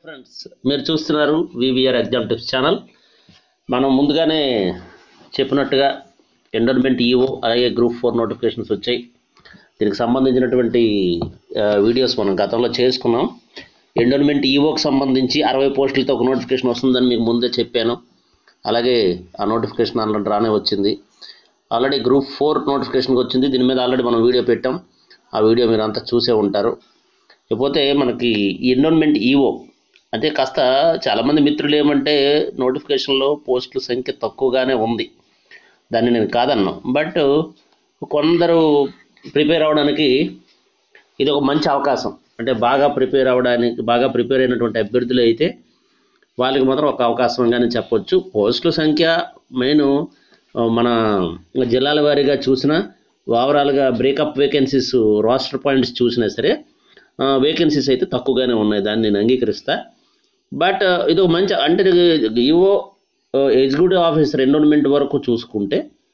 friends మీరు చూస్తున్నారు VVR exam tips channel మనం ముందుగానే చెప్పినట్టుగా ఎండోర్మెంట్ ఈఓ అలాగే గ్రూప్ ఫోర్ నోటిఫికేషన్స్ వచ్చాయి దీనికి సంబంధించినటువంటి ఆ, వీడియోస్ మనం గతంలో చేసుకున్నాం ఎండోర్మెంట్ ఈఓకి సంబంధించి అరవై పోస్టులతో ఒక నోటిఫికేషన్ వస్తుందని మీకు ముందే చెప్పాను అలాగే ఆ నోటిఫికేషన్ ఆల్రెడీ రానే వచ్చింది ఆల్రెడీ గ్రూప్ ఫోర్ నోటిఫికేషన్కి వచ్చింది దీని మీద ఆల్రెడీ మనం వీడియో పెట్టాం ఆ వీడియో మీరు అంతా చూసే ఉంటారు ఇకపోతే మనకి ఎన్రోల్మెంట్ ఈఓ అంటే కాస్త చాలామంది మిత్రులు ఏమంటే నోటిఫికేషన్లో పోస్టుల సంఖ్య తక్కువగానే ఉంది దాన్ని నేను కాదన్నా బట్ కొందరు ప్రిపేర్ అవ్వడానికి ఇది ఒక మంచి అవకాశం అంటే బాగా ప్రిపేర్ అవ్వడానికి బాగా ప్రిపేర్ అయినటువంటి అభ్యర్థులు అయితే వాళ్ళకి మాత్రం ఒక అవకాశంగానే చెప్పొచ్చు పోస్టుల సంఖ్య మెయిన్ మన జిల్లాల వారీగా చూసినా ఓవరాల్గా బ్రేకప్ వేకెన్సీస్ రాస్టర్ పాయింట్స్ చూసినా సరే వేకెన్సీస్ అయితే తక్కువగానే ఉన్నాయి దాన్ని నేను అంగీకరిస్తా బట్ ఇది ఒక మంచి అంటే ఈవో ఎగ్జిక్యూటివ్ ఆఫీసర్ ఎన్రోల్మెంట్ వరకు చూసుకుంటే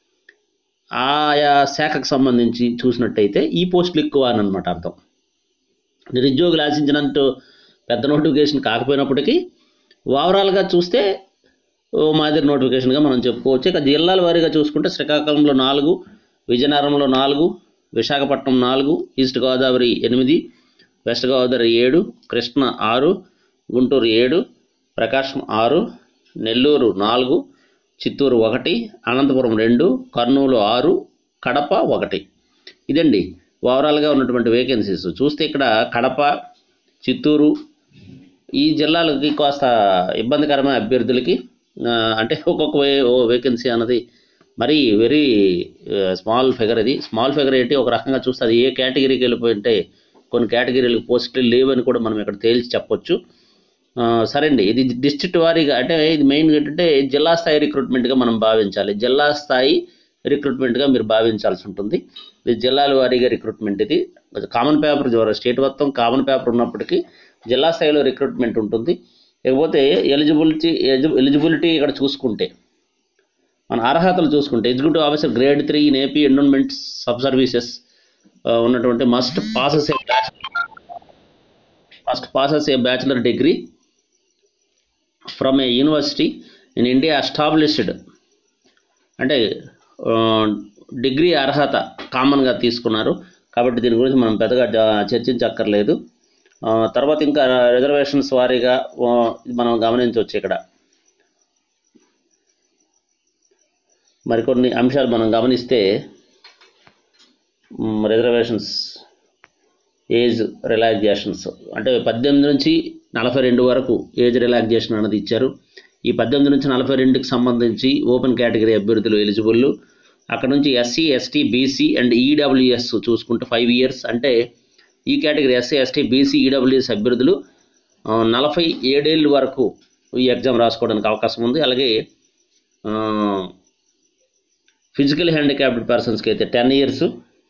ఆయా శాఖకు సంబంధించి చూసినట్టయితే ఈ పోస్టులు ఎక్కువ అని అనమాట అర్థం నిరుద్యోగులు ఆశించినంత పెద్ద నోటిఫికేషన్ కాకపోయినప్పటికీ ఓవరాల్గా చూస్తే ఓ మాదిరి నోటిఫికేషన్గా మనం చెప్పుకోవచ్చు ఇక జిల్లాల వారీగా చూసుకుంటే శ్రీకాకుళంలో నాలుగు విజయనగరంలో నాలుగు విశాఖపట్నం నాలుగు ఈస్ట్ గోదావరి ఎనిమిది వెస్ట్ గోదావరి ఏడు కృష్ణ ఆరు గుంటూరు ఏడు ప్రకాశం ఆరు నెల్లూరు నాలుగు చిత్తూరు ఒకటి అనంతపురం రెండు కర్నూలు ఆరు కడప ఒకటి ఇదండి ఓవరాల్గా ఉన్నటువంటి వేకెన్సీస్ చూస్తే ఇక్కడ కడప చిత్తూరు ఈ జిల్లాలకి కాస్త ఇబ్బందికరమైన అభ్యర్థులకి ఆ, అంటే ఒక్కొక్క వే ఓ వేకెన్సీ అన్నది మరీ వెరీ స్మాల్ ఫిగర్ ఇది స్మాల్ ఫిగర్ ఏంటి ఒక రకంగా చూస్తే అది ఏ కేటగిరీకి వెళ్ళిపోయింటే కొన్ని కేటగిరీలకు పోస్టులు లేవని కూడా మనం ఇక్కడ తేల్చి చెప్పొచ్చు ఆ, సరే అండి ఇది డిస్ట్రిక్ట్ వారీగా అంటే ఇది మెయిన్ ఏంటంటే జిల్లా స్థాయి రిక్రూట్మెంట్గా మనం భావించాలి జిల్లా స్థాయి రిక్రూట్మెంట్గా మీరు భావించాల్సి ఉంటుంది ఇది జిల్లాల వారీగా రిక్రూట్మెంట్ ఇది కామన్ పేపర్ స్టేట్ మొత్తం కామన్ పేపర్ ఉన్నప్పటికీ జిల్లా స్థాయిలో రిక్రూట్మెంట్ ఉంటుంది ఇకపోతే ఎలిజిబిలిటీ ఎలిజిబిలిటీ ఇక్కడ చూసుకుంటే మన అర్హతలు చూసుకుంటే executive officer grade three in AP environment sub services ఉన్నటువంటి must possess a must possess a bachelor degree from a university in India established అంటే ఆ, డిగ్రీ అర్హత కామన్గా తీసుకున్నారు కాబట్టి దీని గురించి మనం పెద్దగా జా- చర్చించక్కర్లేదు ఆ, తర్వాత ఇంకా రిజర్వేషన్స్ వారీగా ఆ, ఇది మనం గమనించవచ్చు ఇక్కడ మరికొన్ని అంశాలు మనం గమనిస్తే రిజర్వేషన్స్ ఏజ్ రిలాక్సేషన్స్ అంటే పద్దెనిమిది నుంచి నలభై రెండు వరకు ఏజ్ రిలాక్సేషన్ అనేది ఇచ్చారు ఈ పద్దెనిమిది నుంచి నలభై రెండుకి సంబంధించి ఓపెన్ కేటగిరీ అభ్యర్థులు ఎలిజిబుల్ అక్కడ నుంచి SC ST BC and EWS చూసుకుంటే ఫైవ్ ఇయర్స్ అంటే ఈ category SC ST BC EWS అభ్యర్థులు ఆ, నలభై ఏడేళ్ళ వరకు ఈ ఎగ్జామ్ రాసుకోవడానికి అవకాశం ఉంది అలాగే ఫిజికల్ హ్యాండిక్యాప్డ్ పర్సన్స్కి అయితే టెన్ ఇయర్స్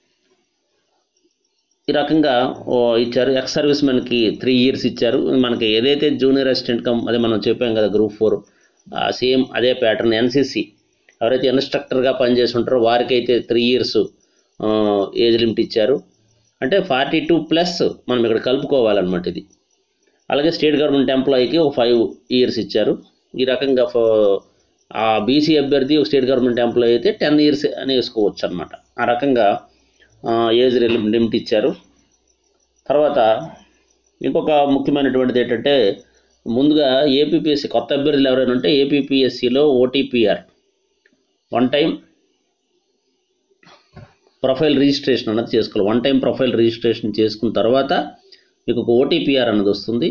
ఈ రకంగా ఓ ఇచ్చారు ఎక్స్ సర్వీస్ మెన్కి త్రీ ఇయర్స్ ఇచ్చారు మనకి ఏదైతే జూనియర్ అసిస్టెంట్ కమ్ అదే మనం చెప్పాం కదా గ్రూప్ ఫోర్ సేమ్ అదే ప్యాటర్న్ ఎన్సీసీ ఎవరైతే ఇన్స్ట్రక్టర్గా పనిచేసి ఉంటారో వారికి అయితే త్రీ ఇయర్స్ ఏజ్ లిమిట్ ఇచ్చారు అంటే ఫార్టీ టూ ప్లస్ మనం ఇక్కడ కలుపుకోవాలన్నమాట ఇది అలాగే స్టేట్ గవర్నమెంట్ ఎంప్లాయీకి ఒక ఫైవ్ ఇయర్స్ ఇచ్చారు ఈ రకంగా ఫ- ఆ బీసీ అభ్యర్థి ఒక స్టేట్ గవర్నమెంట్ ఎంప్లాయీ అయితే టెన్ ఇయర్స్ అని వేసుకోవచ్చు అనమాట ఆ రకంగా ఆ, ఏజ్ లిమిట్ ఇచ్చారు తర్వాత ఇంకొక ముఖ్యమైనటువంటిది ఏంటంటే ముందుగా ఏపీపీఎస్సీ కొత్త అభ్యర్థులు ఎవరైనా ఉంటే ఏపీపీఎస్సీలో OTPR one time profile registration అన్నది చేసుకోవాలి వన్ టైం ప్రొఫైల్ రిజిస్ట్రేషన్ చేసుకున్న తర్వాత మీకు ఒక ఓటీపీఆర్ అన్నది వస్తుంది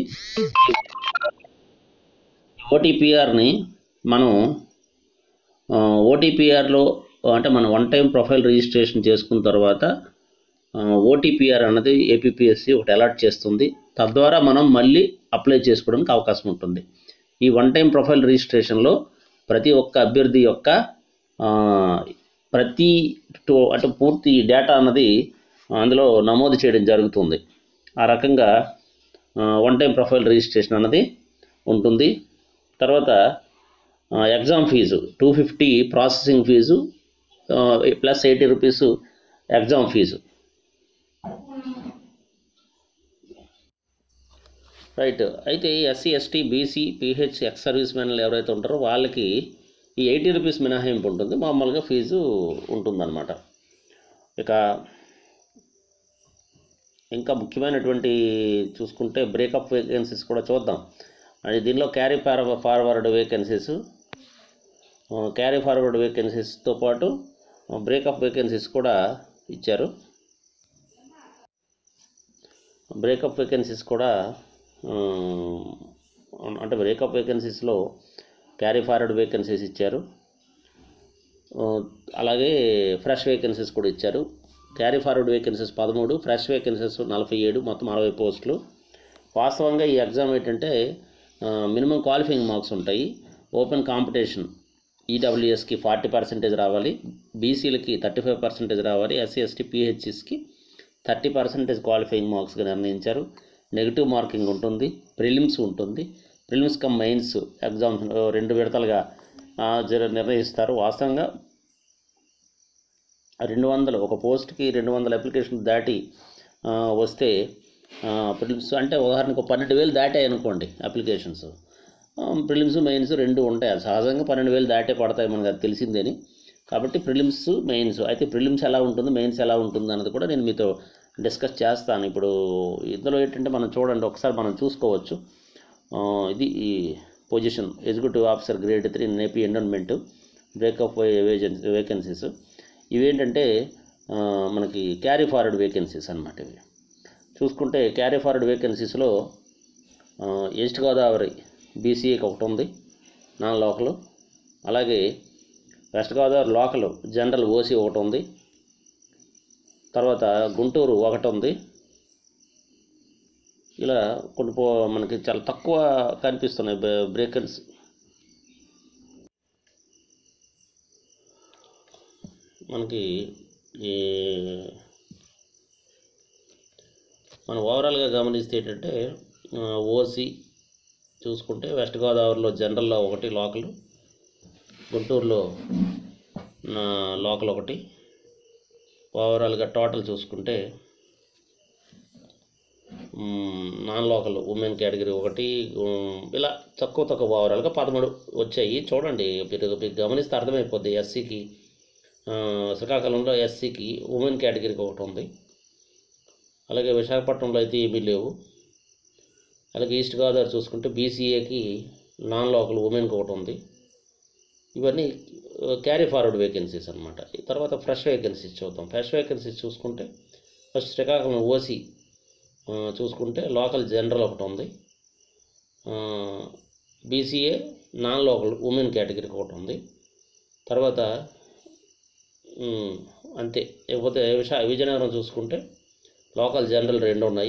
ఓటీపీఆర్ని మనం ఓటీపీఆర్లో అంటే మనం వన్ టైం ప్రొఫైల్ రిజిస్ట్రేషన్ చేసుకున్న తర్వాత ఓటీపీఆర్ అన్నది ఏపీపీఎస్సి ఒకటి అలాట్ చేస్తుంది తద్వారా మనం మళ్ళీ అప్లై చేసుకోవడానికి అవకాశం ఉంటుంది ఈ వన్ టైం ప్రొఫైల్ రిజిస్ట్రేషన్లో ప్రతి ఒక్క అభ్యర్థి యొక్క ఆ, ప్రతి టు- అంటే పూర్తి డేటా అన్నది అందులో నమోదు చేయడం జరుగుతుంది ఆ రకంగా వన్ టైం ప్రొఫైల్ రిజిస్ట్రేషన్ అన్నది ఉంటుంది తర్వాత ఆ, exam fee two fifty processing fee ఆ, plus eighty rupees exam fee right అయితే SC ST BC PH ex service మెన్లు ఎవరైతే ఉంటారో వాళ్ళకి ఈ ఎయిటీ రూపీస్ మినహాయింపు ఉంటుంది మామూలుగా ఫీజు ఉంటుందన్నమాట ఇక ఇంకా ముఖ్యమైనటువంటి చూసుకుంటే బ్రేకప్ వేకెన్సీస్ కూడా చూద్దాం అది దీనిలో carry forward vacancies carry forward వేకెన్సీస్తో పాటు బ్రేకప్ వేకెన్సీస్ కూడా ఇచ్చారు బ్రేకప్ వేకెన్సీస్ కూడా ఉమ్, అంటే బ్రేకప్ వేకెన్సీస్లో క్యారీ ఫార్వర్డ్ వేకెన్సీస్ ఇచ్చారు ఆ, అలాగే ఫ్రెష్ వేకెన్సీస్ కూడా ఇచ్చారు క్యారీ ఫార్వర్డ్ వేకెన్సీస్ పదమూడు ఫ్రెష్ వేకెన్సీస్ నలభై ఏడు మొత్తం అరవై పోస్టులు వాస్తవంగా ఈ ఎగ్జామ్ ఏంటంటే మినిమం క్వాలిఫైయింగ్ మార్క్స్ ఉంటాయి ఓపెన్ కాంపిటీషన్ ఈడబ్ల్యూఎస్కి ఫార్టీ పర్సెంటేజ్ రావాలి బీసీలకి థర్టీ ఫైవ్ పర్సెంటేజ్ రావాలి ఎస్సీ ఎస్టీ పిహెచ్ఎస్కి థర్టీ పర్సెంటేజ్ క్వాలిఫైయింగ్ మార్క్స్గా నిర్ణయించారు నెగిటివ్ మార్కింగ్ ఉంటుంది ప్రిలిమ్స్ ఉంటుంది ప్రిలిమ్స్ కమ్ మెయిన్స్ ఎగ్జామ్స్ రెండు విడతలుగా ఆ, జర నిర్ణయిస్తారు వాస్తవంగా రెండు వందలు ఒక పోస్ట్కి రెండు వందల అప్లికేషన్ దాటి ఆ, వస్తే ప్రిలిమ్స్ అంటే ఉదాహరణకు ఒక పన్నెండు వేలు దాటాయి అనుకోండి అప్లికేషన్స్ ప్రిలిమ్స్ మెయిన్స్ రెండు ఉంటాయి అది సహజంగా పన్నెండు వేలు దాటే పడతాయి మనకు అది తెలిసిందేని కాబట్టి ప్రిలిమ్స్ మెయిన్స్ అయితే ప్రిలిమ్స్ ఎలా ఉంటుంది మెయిన్స్ ఎలా ఉంటుంది అన్నది కూడా నేను మీతో డిస్కస్ చేస్తాను ఇప్పుడు ఇందులో ఏంటంటే మనం చూడండి ఒకసారి మనం చూసుకోవచ్చు ఆ, ఇది ఈ position executive officer grade three నేపీ ఎండోన్మెంట్ బ్రేకప్ వేజెన్సీ వేకెన్సీస్ ఇవేంటంటే ఆ, మనకి క్యారీ ఫార్వర్డ్ వేకెన్సీస్ అన్నమాట ఇవి చూసుకుంటే క్యారీ ఫార్వర్డ్ వేకెన్సీస్లో ఆ, ఈస్ట్ గోదావరి బీసీఏకి ఒకటి ఉంది నాన్ లోకల్ అలాగే west Godavari local general OC ఒకటి ఉంది తర్వాత గుంటూరు ఒకటి ఉంది ఇలా కొన్ని పో మనకి చాలా తక్కువ కనిపిస్తున్నాయి బ్రే- బ్రేకన్స్ మనకి ఈ మనం ఓవరాల్గా గమనిస్తే ఏంటంటే ఓసీ చూసుకుంటే వెస్ట్ గోదావరిలో జనరల్లో ఒకటి లోకల్ గుంటూరులో ఆ, లోకల్ ఒకటి ఓవరాల్గా టోటల్ చూసుకుంటే hmm, non local women category ఒకటి ఉమ్, ఇలా తక్కువ తక్కువ ఓవరాల్గా పదమూడు వచ్చాయి చూడండి మీరు మీరు గమనిస్తే అర్థమైపోద్ది ఎస్సీకి శ్రీకాకుళంలో ఎస్సీకి ఉమెన్ కేటగిరీకి ఒకటి ఉంది అలాగే విశాఖపట్నంలో అయితే ఏమీ లేవు అలాగే ఈస్ట్ గోదావరి చూసుకుంటే బీసీఏకి నాన్ లోకల్ ఉమెన్కి ఒకటి ఉంది ఇవన్నీ క్యారీ ఫార్వర్డ్ వేకెన్సీస్ అనమాట తర్వాత ఫ్రెష్ వేకెన్సీస్ చూద్దాం ఫ్రెష్ వేకెన్సీస్ చూసుకుంటే ఫస్ట్ శ్రీకాకుళం ఓసీ చూసుకుంటే లోకల్ జనరల్ ఒకటి ఉంది బీసీఏ నాన్ లోకల్ ఉమెన్ కేటగిరీకి ఒకటి ఉంది తర్వాత ఉమ్, అంతే లేకపోతే విశా విజయనగరం చూసుకుంటే లోకల్ జనరల్ రెండు ఉన్నాయి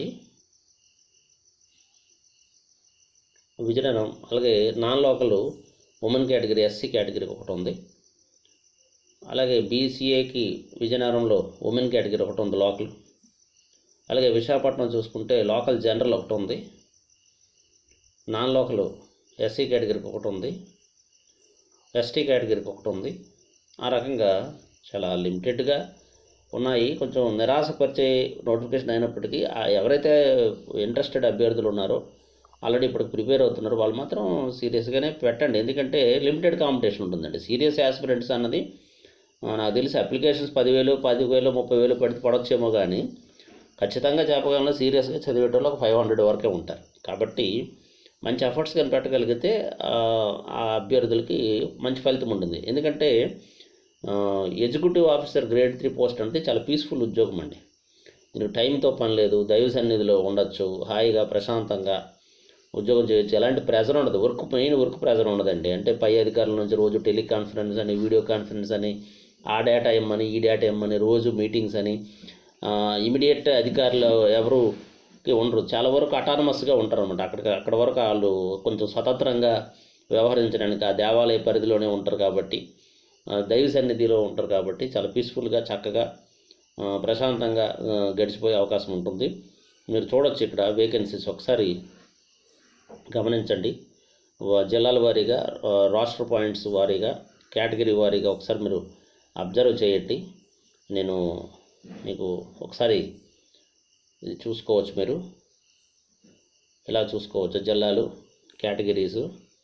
విజయనగరం అలాగే non local women category SC కేటగిరీకి ఒకటి ఉంది అలాగే బీసీఏకి విజయనగరంలో ఉమెన్ కేటగిరీ ఒకటి ఉంది లోకల్ అలాగే విశాఖపట్నం చూసుకుంటే లోకల్ జనరల్ ఒకటి ఉంది నాన్ లోకల్ ఎస్సీ కేటగిరీకి ఒకటి ఉంది ఎస్టీ కేటగిరీకి ఒకటి ఉంది ఆ రకంగా చాలా లిమిటెడ్గా ఉన్నాయి కొంచెం నిరాశపరిచే నోటిఫికేషన్ అయినప్పటికీ ఆ ఎవరైతే ఇంట్రెస్టెడ్ అభ్యర్థులు ఉన్నారో ఆల్రెడీ ఇప్పుడు ప్రిపేర్ అవుతున్నారు వాళ్ళు మాత్రం సీరియస్గానే పెట్టండి ఎందుకంటే లిమిటెడ్ కాంపిటీషన్ ఉంటుందండి సీరియస్ యాస్పిరెంట్స్ అన్నది ఆ, నాకు తెలిసి అప్లికేషన్స్ పదివేలు పదివేలు ముప్పై వేలు పడితే పడవచ్చేమో కానీ ఖచ్చితంగా చెప్పగలను సీరియస్గా చదివేటోళ్ళు ఒక ఫైవ్ హండ్రెడ్ వరకే ఉంటారు కాబట్టి మంచి ఎఫర్ట్స్ కానీ పెట్టగలిగితే ఆ ఆ అభ్యర్థులకి మంచి ఫలితం ఉంటుంది ఎందుకంటే executive officer grade three post అంటే చాలా పీస్ఫుల్ ఉద్యోగం అండి మీరు టైంతో పని లేదు దైవ సన్నిధిలో ఉండొచ్చు హాయిగా ప్రశాంతంగా ఉద్యోగం చేయొచ్చు ఎలాంటి ప్రెజర్ ఉండదు వర్క్ మెయిన్ వర్క్ ప్రెజర్ ఉండదండి అంటే పై అధికారుల నుంచి రోజు టెలికాన్ఫరెన్స్ అని వీడియో కాన్ఫరెన్స్ అని ఆ డేటా ఇమ్మని ఈ డేటా ఇమ్మని రోజు మీటింగ్స్ అని ఇమీడియట్ అధికారులు ఎవరు ఉండరు చాలా వరకు అటానమస్గా ఉంటారు అనమాట అక్కడికి అక్కడ వరకు వాళ్ళు కొంచెం స్వతంత్రంగా వ్యవహరించడానికి ఆ దేవాలయ పరిధిలోనే ఉంటారు కాబట్టి ఆ, దైవ సన్నిధిలో ఉంటారు కాబట్టి చాలా పీస్ఫుల్గా చక్కగా ఆ, ప్రశాంతంగా ఆ, గడిచిపోయే అవకాశం ఉంటుంది మీరు చూడొచ్చు ఇక్కడ వేకెన్సీస్ ఒకసారి గమనించండి వా- జిల్లాల వారీగా ఆ, రాష్ట్ర పాయింట్స్ వారీగా కేటగిరీ వారీగా ఒకసారి మీరు అబ్జర్వ్ చేయండి నేను మీకు ఒకసారి ఇది చూసుకోవచ్చు మీరు ఇలా చూసుకోవచ్చు జిల్లాలు కేటగిరీసు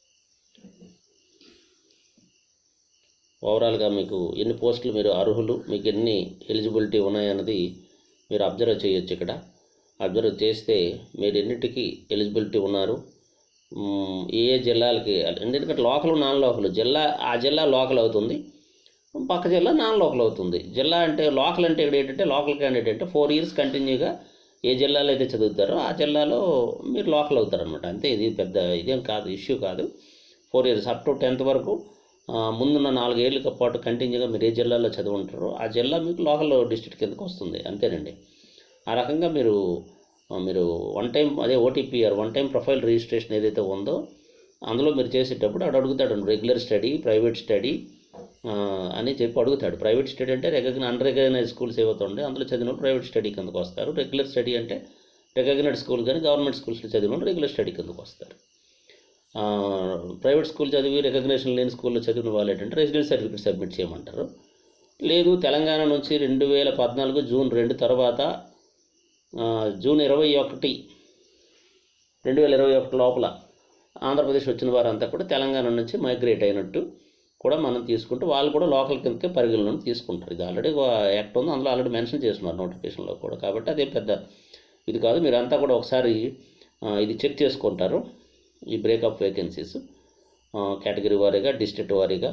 ఓవరాల్గా మీకు ఎన్ని పోస్టులు మీరు అర్హులు మీకు ఎన్ని ఎలిజిబిలిటీ ఉన్నాయన్నది మీరు అబ్జర్వ్ చేయొచ్చు ఇక్కడ అబ్జర్వ్ చేస్తే మీరు ఎన్నిటికి ఎలిజిబిలిటీ ఉన్నారు మ్మ్, ఏ ఏ జిల్లాలకి ఎందుకంటే లోకల్ నాన్ లోకల్ జిల్లా ఆ జిల్లా లోకల్ అవుతుంది పక్క జిల్లా నాన్ లోకల్ అవుతుంది జిల్లా అంటే లోకల్ అంటే ఇక్కడ ఏంటంటే లోకల్ క్యాండిడేట్ అంటే ఫోర్ ఇయర్స్ కంటిన్యూగా ఏ జిల్లాలో అయితే చదువుతారో ఆ జిల్లాలో మీరు లోకల్ అవుతారనమాట అంతే ఇది పెద్ద ఇదేం కాదు ఇష్యూ కాదు four years up to tenth వరకు ఆ, ముందున్న నాలుగేళ్ల పాటు కంటిన్యూగా మీరు ఏ జిల్లాలో చదువుంటారో ఆ జిల్లా మీకు లోకల్ డిస్ట్రిక్ట్ కిందకు వస్తుంది అంతేనండి ఆ రకంగా మీరు ఆ, మీరు వన్ టైం అదే OTPR one time profile registration ఏదైతే ఉందో అందులో మీరు చేసేటప్పుడు అడు అడుగుతాడు రెగ్యులర్ స్టడీ ప్రైవేట్ స్టడీ అని చెప్పి అడుగుతాడు ప్రైవేట్ స్టడీ అంటే రికగ్న అన్ రికగ్నైజ్ స్కూల్స్ ఏవైతే ఉండే అందులో చదివిన వాళ్ళు ప్రైవేట్ స్టడీ కిందకు వస్తారు రెగ్యులర్ స్టడీ అంటే రికగ్నైడ్ స్కూల్ కానీ గవర్నమెంట్ స్కూల్స్లో చదివిన వాళ్ళు రెగ్యులర్ స్టడీ కిందకు వస్తారు ఆ, ప్రైవేట్ స్కూల్ చదివి రికగ్నేషన్ లేని స్కూల్లో చదివిన వాళ్ళు ఏంటంటే రెసిడెన్స్ సర్టిఫికేట్ సబ్మిట్ చేయమంటారు లేదు తెలంగాణ నుంచి రెండు వేల పద్నాలుగు జూన్ రెండు తర్వాత ఆ, జూన్ ఇరవై ఒకటి రెండు వేల ఇరవై ఒకటి లోపల ఆంధ్రప్రదేశ్ వచ్చిన వారంతా కూడా తెలంగాణ నుంచి మైగ్రేట్ అయినట్టు కూడా మనం తీసుకుంటే వాళ్ళు కూడా లోకల్ కిందకే పరిగణలోకి తీసుకుంటారు ఇది ఆల్రెడీ యాక్ట్ ఉంది అందులో ఆల్రెడీ మెన్షన్ చేస్తున్నారు నోటిఫికేషన్లో కూడా కాబట్టి అదే పెద్ద ఇది కాదు మీరంతా కూడా ఒకసారి ఆ, ఇది చెక్ చేసుకుంటారు ఈ బ్రేకప్ వేకెన్సీస్ కేటగిరీ వారీగా డిస్ట్రిక్ట్ వారీగా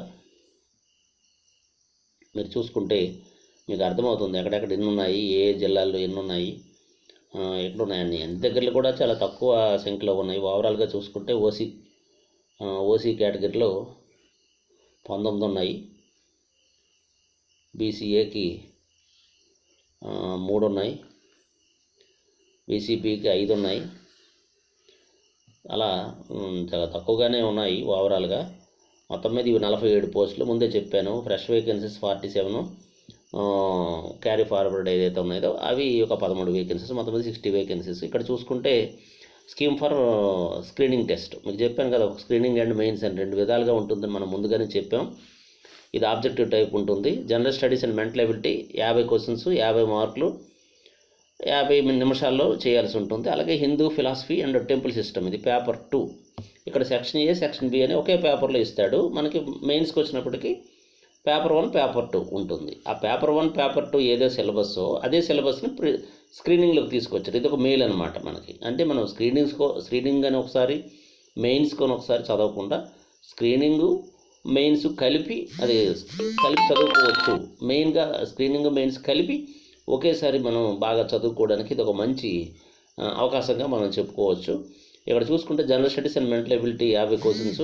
మీరు చూసుకుంటే మీకు అర్థమవుతుంది ఎక్కడెక్కడ ఎన్ని ఉన్నాయి ఏ ఏ జిల్లాల్లో ఎన్ని ఉన్నాయి ఆ, ఎక్కడ ఉన్నాయని అన్ని దగ్గరలో కూడా చాలా తక్కువ సంఖ్యలో ఉన్నాయి ఓవరాల్గా చూసుకుంటే ఓసీ ఓసీ కేటగిరీలో పంతొమ్మిది ఉన్నాయి బీసీఏకి మూడు ఉన్నాయి బీసీపీకి ఐదు ఉన్నాయి అలా ఉమ్, చాలా తక్కువగానే ఉన్నాయి ఓవరాల్గా మొత్తం మీద ఇవి నలభై ఏడు పోస్టులు ముందే చెప్పాను fresh vacancies forty seven carry forward ఏదైతే ఉన్నాయో అవి ఒక పదమూడు వేకెన్సీస్ మొత్తం మీద సిక్స్టీ వేకెన్సీస్ ఇక్కడ చూసుకుంటే స్కీమ్ ఫర్ స్క్రీనింగ్ టెస్ట్ మీకు చెప్పాను కదా ఒక స్క్రీనింగ్ అండ్ మెయిన్స్ అని రెండు విధాలుగా ఉంటుందని మనం ముందుగానే చెప్పాం ఇది ఆబ్జెక్టివ్ టైప్ ఉంటుంది general studies and mental ability యాభై క్వశ్చన్స్ యాభై మార్కులు యాభై నిమిషాల్లో చేయాల్సి ఉంటుంది అలాగే Hindu philosophy and temple system ఇది పేపర్ టూ ఇక్కడ సెక్షన్ ఏ సెక్షన్ బి అని ఒకే పేపర్లో ఇస్తాడు మనకి మెయిన్స్కి వచ్చినప్పటికీ పేపర్ వన్ పేపర్ టూ ఉంటుంది ఆ పేపర్ వన్ పేపర్ టూ ఏదో సిలబస్ అదే సిలబస్ని ప్రి స్క్రీనింగ్లోకి తీసుకొచ్చారు ఇది ఒక మెయిల్ అనమాట మనకి అంటే మనం స్క్రీనింగ్స్కో స్క్రీనింగ్ అని ఒకసారి మెయిన్స్కొని ఒకసారి చదవకుండా స్క్రీనింగు మెయిన్స్ కలిపి అది కలిపి చదువుకోవచ్చు మెయిన్గా స్క్రీనింగ్ మెయిన్స్ కలిపి ఒకేసారి మనం బాగా చదువుకోవడానికి ఇది ఒక మంచి ఆ, అవకాశంగా మనం చెప్పుకోవచ్చు ఇక్కడ చూసుకుంటే general studies and mental ability యాభై questions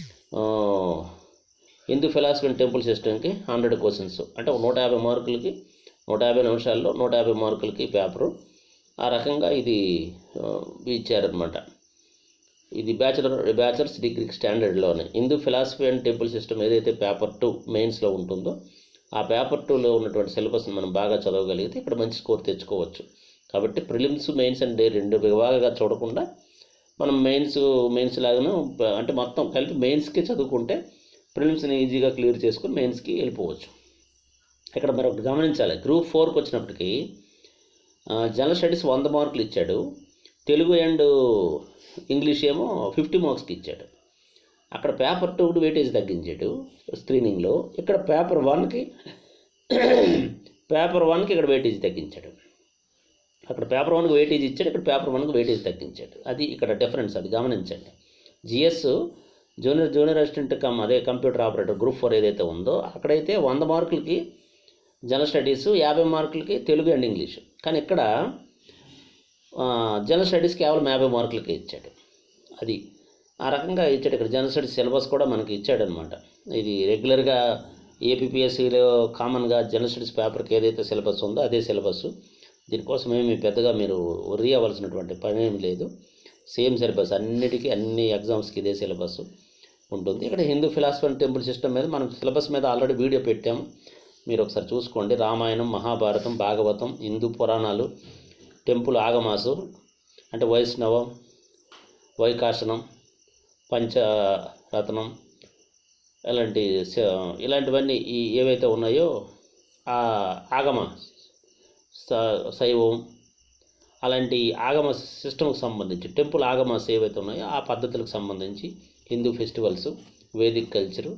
Hindu philosophy and temple సిస్టమ్కి హండ్రెడ్ క్వశ్చన్స్ అంటే ఒక నూట యాభై మార్కులకి నూట యాభై నిమిషాల్లో నూట యాభై మార్కులకి పేపరు ఆ రకంగా ఇది ఆ, ఇచ్చారనమాట ఇది బ్యాచులర్ బ్యాచులర్స్ డిగ్రీ స్టాండర్డ్లోనే Hindu philosophy and temple system ఏదైతే పేపర్ టూ మెయిన్స్లో ఉంటుందో ఆ పేపర్ టూలో ఉన్నటువంటి సిలబస్ని మనం బాగా చదవగలిగితే ఇక్కడ మంచి స్కోర్ తెచ్చుకోవచ్చు కాబట్టి ప్రిలిమ్స్ మెయిన్స్ అండ్ రెండు విభాగాగా చూడకుండా మనం మెయిన్స్ మెయిన్స్ లాగాను ప- అంటే మొత్తం కలిపి మెయిన్స్కి చదువుకుంటే ప్రిలిమ్స్ని ఈజీగా క్లియర్ చేసుకుని మెయిన్స్కి వెళ్ళిపోవచ్చు ఇక్కడ మరి ఒకటి గమనించాలి గ్రూప్ ఫోర్కి వచ్చినప్పటికీ ఆ, జనరల్ స్టడీస్ వంద మార్కులు ఇచ్చాడు తెలుగు అండ్ ఇంగ్లీష్ ఏమో ఫిఫ్టీ మార్క్స్కి ఇచ్చాడు అక్కడ పేపర్ టూ వెయిటేజ్ తగ్గించాడు స్క్రీనింగ్లో ఇక్కడ పేపర్ వన్కి పేపర్ వన్కి ఇక్కడ వెయిటేజ్ తగ్గించాడు అక్కడ పేపర్ వన్కి వెయిటేజ్ ఇచ్చాడు ఇక్కడ పేపర్ వన్కి వెయిటేజ్ తగ్గించాడు అది ఇక్కడ డిఫరెన్స్ అది గమనించండి GS junior junior assistant cum అదే కంప్యూటర్ ఆపరేటర్ గ్రూప్ ఫోర్ ఏదైతే ఉందో అక్కడైతే వంద మార్కులకి జనరల్ స్టడీస్ యాభై మార్కులకి తెలుగు అండ్ ఇంగ్లీష్ కానీ ఇక్కడ ఆ, జనరల్ స్టడీస్ కేవలం యాభై మార్కులకి ఇచ్చాడు అది ఆ రకంగా ఇచ్చాడు ఇక్కడ జనరల్ స్టడీస్ సిలబస్ కూడా మనకి ఇచ్చాడనమాట ఇది రెగ్యులర్గా ఏపీఎస్సిలో కామన్గా జనరల్ స్టడీస్ పేపర్కి ఏదైతే సిలబస్ ఉందో అదే సిలబస్ దీనికోసం ఏమి పెద్దగా మీరు worry అవ్వాల్సినటువంటి పని ఏమి లేదు సేమ్ సిలబస్ అన్నిటికీ అన్ని ఎగ్జామ్స్కి ఇదే సిలబస్ ఉంటుంది ఇక్కడ Hindu philosophy and temple system మీద మనం సిలబస్ మీద ఆల్రెడీ వీడియో పెట్టాము మీరు ఒకసారి చూసుకోండి రామాయణం మహాభారతం భాగవతం హిందూ పురాణాలు టెంపుల్ ఆగమాసు అంటే వైష్ణవం వైకాశనం పంచరత్నం ఇలాంటి స- ఇలాంటివన్నీ ఈ ఏవైతే ఉన్నాయో ఆ ఆగమ స- శైవం అలాంటి ఆగమ సిస్టమ్కి సంబంధించి టెంపుల్ ఆగమాస్ ఏవైతే ఉన్నాయో ఆ పద్ధతులకు సంబంధించి హిందూ ఫెస్టివల్స్ వేదిక్ కల్చరు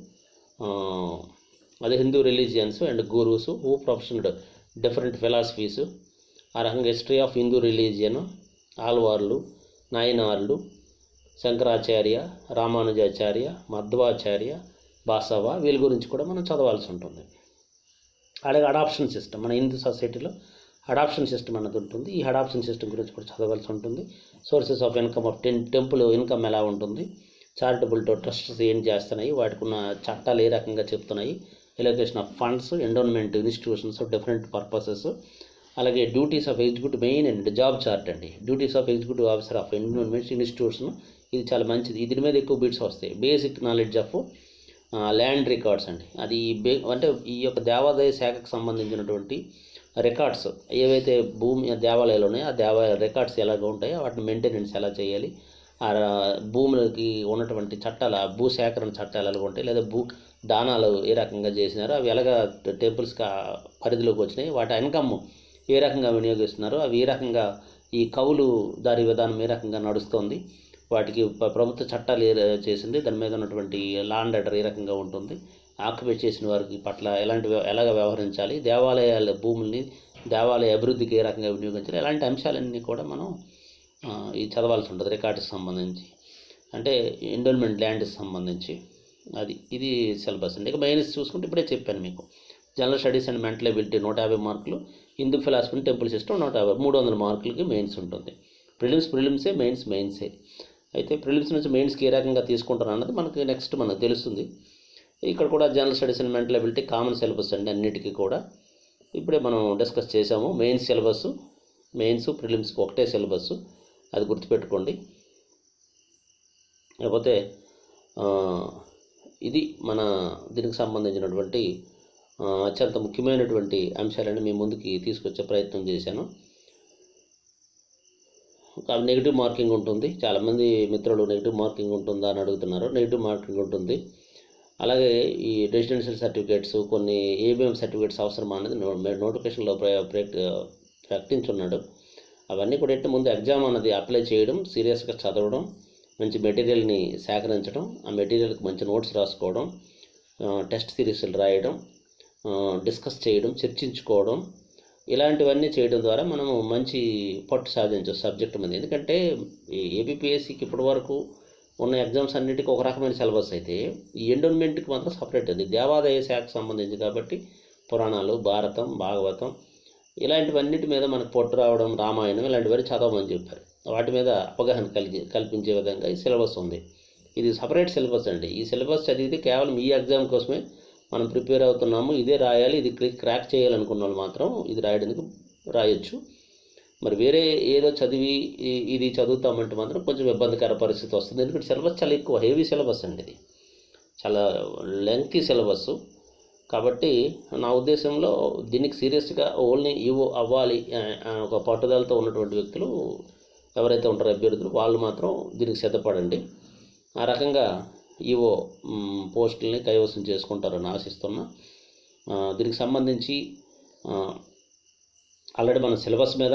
అదే Hindu religions and gurus who professional different philosophies ఆ రకంగా హిస్టరీ ఆఫ్ హిందూ రిలీజియన్ ఆల్వార్లు నాయనార్లు శంకరాచార్య రామానుజాచార్య మధ్వాచార్య బాసవ వీళ్ళ గురించి కూడా మనం చదవాల్సి ఉంటుంది అలాగే అడాప్షన్ సిస్టమ్ మన హిందూ సొసైటీలో అడాప్షన్ సిస్టమ్ అన్నది ఉంటుంది ఈ అడాప్షన్ సిస్టమ్ గురించి కూడా చదవాల్సి ఉంటుంది sources of income of ten temple income ఎలా ఉంటుంది చారిటబుల్ ట్రస్ట్స్ ఏం చేస్తున్నాయి వాటికి ఉన్న చట్టాలు ఏ రకంగా చెప్తున్నాయి allocation of funds endowment institutions different purposes అలాగే duties of executive main and job chart అండి duties of executive officer of endowment institution ఇది చాలా మంచిది ఇది దీని మీద ఎక్కువ బిట్స్ వస్తాయి basic knowledge of land records అండి అది బే అంటే ఈ యొక్క దేవాదాయ శాఖకు సంబంధించినటువంటి రికార్డ్స్ ఏవైతే భూమి దేవాలయాలు ఉన్నాయో ఆ దేవాలయ రికార్డ్స్ ఎలాగ ఉంటాయో వాటిని మెయింటెనెన్స్ ఎలా చేయాలి ఆ రా- భూములకి ఉన్నటువంటి చట్టాలు ఆ భూ సేకరణ చట్టాలు ఎలా ఉంటాయి లేదా భూ దానాలు ఏ రకంగా చేసినారో అవి ఎలాగ టెంపుల్స్కి ఆ పరిధిలోకి వచ్చినాయి వాటి ఇన్కమ్ ఏ రకంగా వినియోగిస్తున్నారో అవి ఏ రకంగా ఈ కౌలు దారి విధానం ఏ రకంగా నడుస్తుంది వాటికి ప- ప్రభుత్వ చట్టాలు ఏ ర- చేసింది దాని మీద ఉన్నటువంటి లాండ్ ఆర్డర్ ఏ రకంగా ఉంటుంది ఆక్యుపై చేసిన వారికి పట్ల ఎలాంటి వ్య- ఎలాగ వ్యవహరించాలి దేవాలయాల భూముల్ని దేవాలయ అభివృద్ధికి ఏ రకంగా వినియోగించాలి ఇలాంటి అంశాలన్నీ కూడా మనం ఆ, ఇది చదవాల్సి ఉంటుంది రికార్డ్స్కి సంబంధించి అంటే ఎండోల్మెంట్ ల్యాండ్కి సంబంధించి అది ఇది సిలబస్ అండి ఇక మైనస్ చూసుకుంటే ఇప్పుడే చెప్పాను మీకు general studies and mental ability నూట యాభై మార్కులు హిందూ ఫిలాసఫీ టెంపుల్ సిస్టమ్ నూట యాభై మూడు వందల మార్కులకి మెయిన్స్ ఉంటుంది ప్రిలిమ్స్ ప్రిలిమ్సే మెయిన్స్ మెయిన్సే అయితే ప్రిలిమ్స్ నుంచి మెయిన్స్కి ఏ రకంగా తీసుకుంటారు అన్నది మనకి నెక్స్ట్ మనకు తెలుస్తుంది ఇక్కడ కూడా general studies and mental ability common syllabus అండి అన్నిటికీ కూడా ఇప్పుడే మనం డిస్కస్ చేసాము మెయిన్స్ సిలబస్ మెయిన్స్ ప్రిలిమ్స్కి ఒకటే సిలబస్ అది గుర్తుపెట్టుకోండి లేకపోతే ఆ, ఇది మన దీనికి సంబంధించినటువంటి ఆ, అత్యంత ముఖ్యమైనటువంటి అంశాలను మీ ముందుకి తీసుకొచ్చే ప్రయత్నం చేశాను కాబట్టి నెగిటివ్ మార్కింగ్ ఉంటుంది చాలామంది మిత్రులు నెగిటివ్ మార్కింగ్ ఉంటుందా అని అడుగుతున్నారు నెగిటివ్ మార్కింగ్ ఉంటుంది అలాగే ఈ రెసిడెన్షియల్ సర్టిఫికేట్స్ కొన్ని ఏబిఎం సర్టిఫికేట్స్ అవసరమా అనేది నో- నోటిఫికేషన్లో ప్ర- ప్ర- ప్రకటించున్నాడు అవన్నీ కూడా ఏంటి ముందు ఎగ్జామ్ అన్నది అప్లై చేయడం సీరియస్గా చదవడం మంచి మెటీరియల్ని సేకరించడం ఆ మెటీరియల్కి మంచి నోట్స్ రాసుకోవడం ఆ, టెస్ట్ సిరీస్లు రాయడం ఆ, డిస్కస్ చేయడం చర్చించుకోవడం ఇలాంటివన్నీ చేయడం ద్వారా మనము మంచి పట్టు సాధించవచ్చు సబ్జెక్ట్ మీద ఎందుకంటే ఈ ఏపీఎస్సికి ఇప్పటి వరకు ఉన్న ఎగ్జామ్స్ అన్నిటికీ ఒక రకమైన సిలబస్ అయితే ఈ ఎండోన్మెంట్కి మాత్రం సపరేట్ అది దేవాదాయ శాఖకు సంబంధించి కాబట్టి పురాణాలు భారతం భాగవతం ఇలాంటివన్నిటి మీద మనకు పొట్టు రావడం రామాయణం ఇలాంటివన్నీ చదవమని చెప్పారు వాటి మీద అవగాహన కలిగి కల్పించే విధంగా ఈ సిలబస్ ఉంది ఇది సపరేట్ సిలబస్ అండి ఈ సిలబస్ చదివితే కేవలం ఈ ఎగ్జామ్ కోసమే మనం ప్రిపేర్ అవుతున్నాము ఇదే రాయాలి ఇది క్లి- క్రాక్ చేయాలనుకున్న వాళ్ళు మాత్రం ఇది రాయడానికి రాయొచ్చు మరి వేరే ఏదో చదివి ఈ- ఇది చదువుతామంటే మాత్రం కొంచెం ఇబ్బందికర పరిస్థితి వస్తుంది ఎందుకంటే సిలబస్ చాలా ఎక్కువ హెవీ సిలబస్ అండి ఇది చాలా లెంగ్తీ సిలబస్ కాబట్టి నా ఉద్దేశంలో దీనికి సీరియస్గా ఓన్లీ ఈవో అవ్వాలి ఆ, ఆ, ఒక పట్టుదలతో ఉన్నటువంటి వ్యక్తులు ఎవరైతే ఉంటారో అభ్యర్థులు వాళ్ళు మాత్రం దీనికి సిద్ధపడండి ఆ రకంగా ఈవో మ్, పోస్టుల్ని కైవసం చేసుకుంటారని ఆశిస్తున్నా ఆ, దీనికి సంబంధించి ఆ, ఆల్రెడీ మన సిలబస్ మీద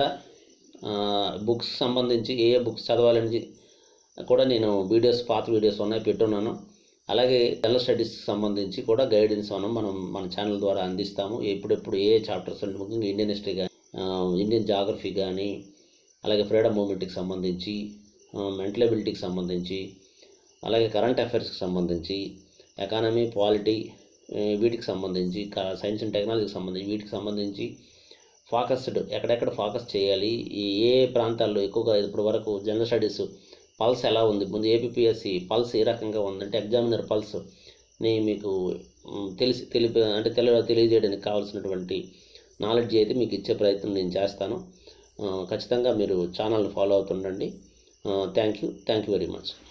బుక్స్ సంబంధించి ఏ ఏ బుక్స్ చదవాలని కూడా నేను వీడియోస్ పాత వీడియోస్ ఉన్నాయి పెట్టున్నాను అలాగే జనరల్ స్టడీస్కి సంబంధించి కూడా గైడెన్స్ మనం మనం మన ఛానల్ ద్వారా అందిస్తాము ఎప్పుడెప్పుడు ఏ చాప్టర్స్ అంటే ముఖ్యంగా ఇండియన్ హిస్టరీ కానీ ఇండియన్ జాగ్రఫీ కానీ అలాగే ఫ్రీడమ్ మూమెంట్కి సంబంధించి మెంటల్ ఎబిలిటీకి సంబంధించి అలాగే కరెంట్ అఫైర్స్కి సంబంధించి ఎకానమీ పాలిటీ వీటికి సంబంధించి సైన్స్ అండ్ టెక్నాలజీకి సంబంధించి వీటికి సంబంధించి ఫోకస్డ్ ఎక్కడెక్కడ ఫోకస్ చేయాలి ఈ ఏ ప్రాంతాల్లో ఎక్కువగా ఇప్పటి వరకు జనరల్ స్టడీస్ పల్స్ ఎలా ఉంది ముందు ఏపీఎస్సి పల్స్ ఏ రకంగా ఉందంటే ఎగ్జామినర్ పల్స్ ని మీకు మ్, తెలిసి తెలిపి అంటే తెలి తెలియజేయడానికి కావాల్సినటువంటి నాలెడ్జ్ అయితే మీకు ఇచ్చే ప్రయత్నం నేను చేస్తాను ఆ, ఖచ్చితంగా మీరు ఛానల్ని ఫాలో అవుతుండండి thank you thank you very much